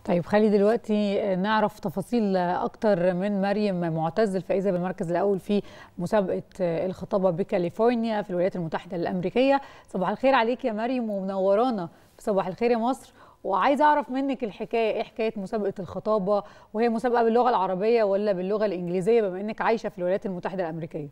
طيب خلي دلوقتي نعرف تفاصيل اكتر من مريم معتز الفائزه بالمركز الاول في مسابقه الخطابه بكاليفورنيا في الولايات المتحده الامريكيه صباح الخير عليك يا مريم ومنورانا في صباح الخير يا مصر وعايزه اعرف منك الحكايه ايه حكايه مسابقه الخطابه وهي مسابقه باللغه العربيه ولا باللغه الانجليزيه بما انك عايشه في الولايات المتحده الامريكيه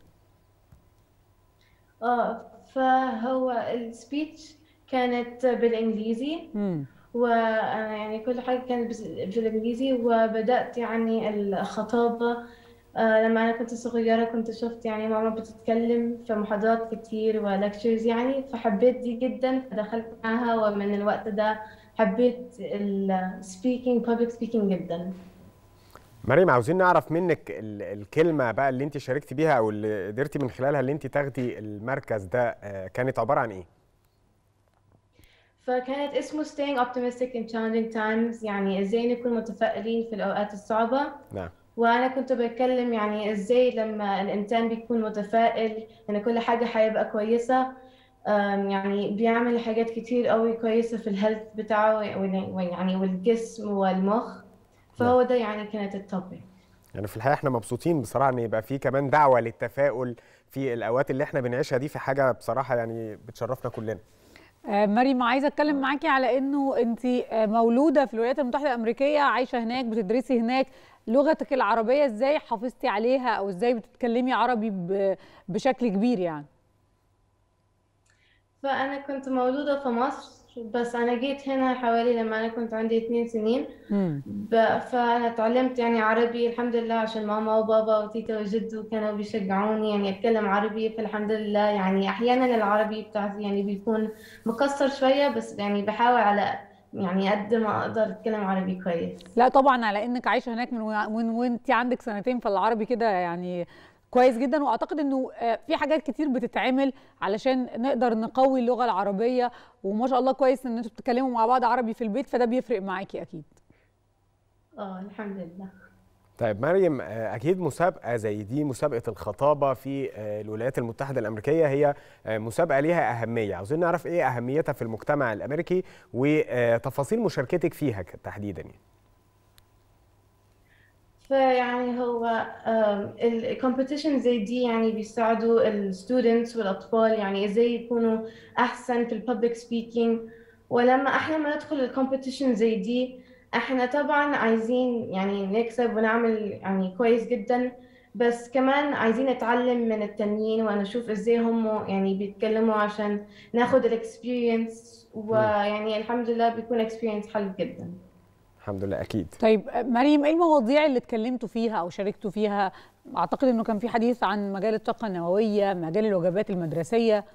اه فهو السبيتش كانت بالانجليزي امم وانا يعني كل حاجه كانت بس- بالانجليزي وبدات يعني الخطابه آه، لما انا كنت صغيره كنت شفت يعني ماما بتتكلم في محاضرات كتير ولكتشرز يعني فحبيت دي جدا فدخلت معاها ومن الوقت ده حبيت السبيكينج public speaking جدا مريم عاوزين نعرف منك ال- الكلمة بقى اللي انت شاركتي بيها او اللي قدرتي من خلالها اللي انت تاخدي المركز ده آه، كانت عبارة عن ايه؟ فكانت اسمه staying optimistic in challenging times يعني ازاي نكون متفائلين في الأوقات الصعبة نعم وأنا كنت بتكلم يعني ازاي لما الإنسان بيكون متفائل إن كل حاجة هيبقى كويسة أم، يعني بيعمل حاجات كتير قوي كويسة في الهيلث بتاعه ويعني والجسم والمخ فهو ده يعني كانت التوبيك يعني في الحقيقة احنا مبسوطين بصراحة ان يبقى في كمان دعوة للتفاؤل في الاوقات اللي احنا بنعيشها دي في حاجة بصراحة يعني بتشرفنا كلنا آه، مريم عايزه اتكلم معاكي على انه انت آه، مولوده في الولايات المتحده الامريكيه عايشه هناك بتدرسي هناك لغتك العربيه ازاي حافظتي عليها او ازاي بتتكلمي عربي ب- بشكل كبير يعني فأنا كنت مولودة في مصر بس أنا جيت هنا حوالي لما أنا كنت عندي اتنين سنين امم ب- فأنا اتعلمت يعني عربي الحمد لله عشان ماما وبابا وتيتا وجدو كانوا بيشجعوني يعني أتكلم عربي فالحمد لله يعني أحيانا العربي بتاعتي يعني بيكون مكسر شوية بس يعني بحاول على يعني قد ما أقدر أتكلم عربي كويس لا طبعا على انك عايشه هناك من و- من وانت عندك سنتين فالعربي كده يعني كويس جدا واعتقد انه آه، في حاجات كتير بتتعمل علشان نقدر نقوي اللغه العربيه وما شاء الله كويس ان انتوا بتتكلموا مع بعض عربي في البيت فده بيفرق معاكي اكيد اه الحمد لله طيب مريم آه، اكيد مسابقة زي دي مسابقة الخطابة في آه، الولايات المتحدة الامريكية هي آه، مسابقة ليها اهمية عاوزين نعرف ايه اهميتها في المجتمع الامريكي وتفاصيل مشاركتك فيها تحديدا يعني. فيعني هو الكومبيتيشن زي دي يعني بيساعدوا الستودنتس والأطفال يعني ازاي يكونوا أحسن في الببليك سبيكينج ولما احنا ما ندخل الكومبيتيشن زي دي احنا طبعا عايزين يعني نكسب ونعمل يعني كويس جدا بس كمان عايزين نتعلم من التانيين ونشوف ازاي هم يعني بيتكلموا عشان ناخد الاكسبيرينس ويعني الحمد لله بيكون اكسبيرينس حلو جدا الحمد لله اكيد طيب آه، مريم ايه المواضيع اللي اتكلمتوا فيها او شاركتوا فيها اعتقد انه كان في حديث عن مجال الطاقه النوويه مجال الوجبات المدرسيه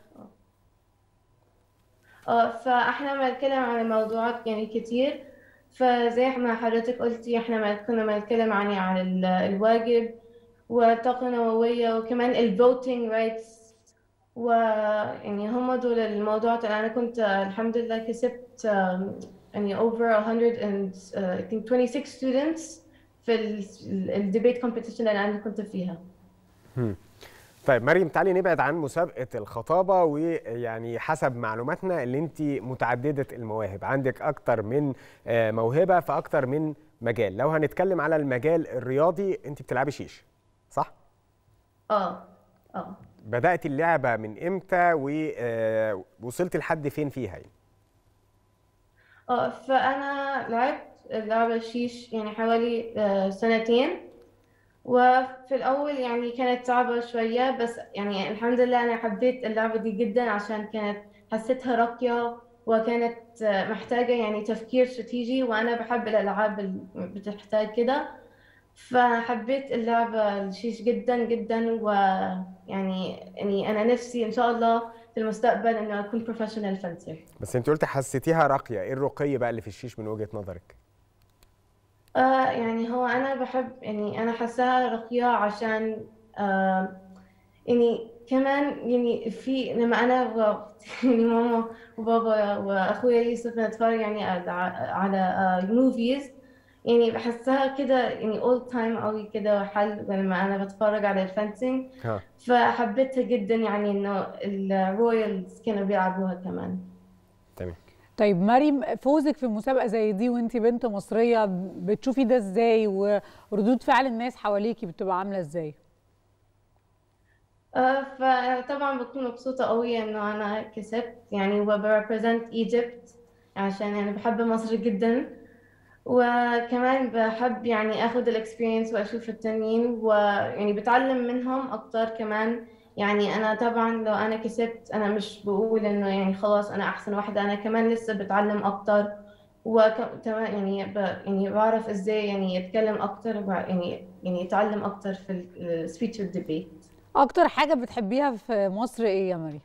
اه فاحنا بنتكلم عن موضوعات يعني كتير فزي ما حضرتك قلتي احنا ما كنا بنتكلم عن عن ال- الواجب والطاقة النووية وكمان الفوتينج رايتس ويعني هم دول الموضوعات اللي أنا كنت آه، الحمد لله كسبت آم، يعني over 100 and uh, I think 26 students في الديبيت competition اللي أنا كنت فيها هم. طيب مريم تعالي نبعد عن مسابقة الخطابة ويعني حسب معلوماتنا اللي انت متعددة المواهب عندك اكتر من آه، موهبة في اكتر من مجال لو هنتكلم على المجال الرياضي انت بتلعبي شيش صح؟ اه اه بدأت اللعبة من امتى ووصلت لحد فين فيها يعني؟ اه فأنا لعبت اللعبة شيش يعني حوالي آه، سنتين وفي الأول يعني كانت صعبة شوية بس يعني الحمد لله أنا حبيت اللعبة دي جدا عشان كانت حسيتها راقية وكانت آه، محتاجة يعني تفكير استراتيجي وأنا بحب الألعاب اللي بتحتاج كده فحبيت اللعبة الشيش جدا جدا ويعني يعني أنا نفسي إن شاء الله في المستقبل إنه أكون بروفيشنال فنسر بس انت قلت حسيتيها راقية ايه الرقي بقى اللي في الشيش من وجهة نظرك؟ آه يعني هو أنا بحب يعني أنا حاساها رقيقة عشان آه يعني كمان يعني في لما أنا و يعني ماما وبابا وأخويا يوسف نتفرج يعني على على موفيز يعني بحسها كده يعني اولد تايم قوي كده حل لما أنا بتفرج على الفنسينج ها فحبيتها جدا يعني إنه الرويالز كانوا بيلعبوها كمان تمام طيب مريم فوزك في مسابقه زي دي وانت بنت مصريه بتشوفي ده ازاي وردود فعل الناس حواليكي بتبقى عامله ازاي آه، فطبعا بكون مبسوطة قوي إنه أنا كسبت يعني وبريبريزنت ايجيبت عشان يعني بحب مصر جدا وكمان بحب يعني اخد الاكسبيرينس واشوف التانيين ويعني بتعلم منهم اكتر كمان يعني انا طبعا لو انا كسبت انا مش بقول انه يعني خلاص انا احسن واحدة انا كمان لسه بتعلم اكتر وكمان يعني ب... يعني بعرف ازاي يعني يتكلم اكتر يعني يعني يتعلم اكتر في السبيتش والديبيت اكتر حاجه بتحبيها في مصر ايه يا مريم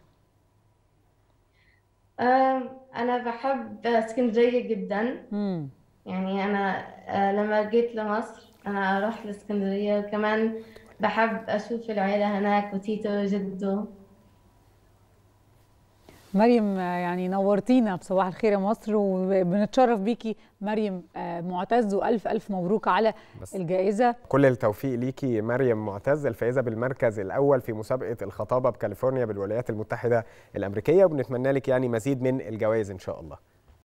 أم، انا بحب اسكندرية جدا امم يعني انا آه، لما جيت لمصر انا رحت لاسكندرية وكمان بحب اشوف العيلة هناك وتيتو وجدو مريم آه، يعني نورتينا بصباح الخير يا مصر وبنتشرف بيكي مريم آه، معتز والف الف مبروك على بس. الجائزه كل التوفيق ليكي مريم معتز الفائزه بالمركز الاول في مسابقه الخطابه بكاليفورنيا بالولايات المتحده الامريكيه وبنتمنى لك يعني مزيد من الجوائز ان شاء الله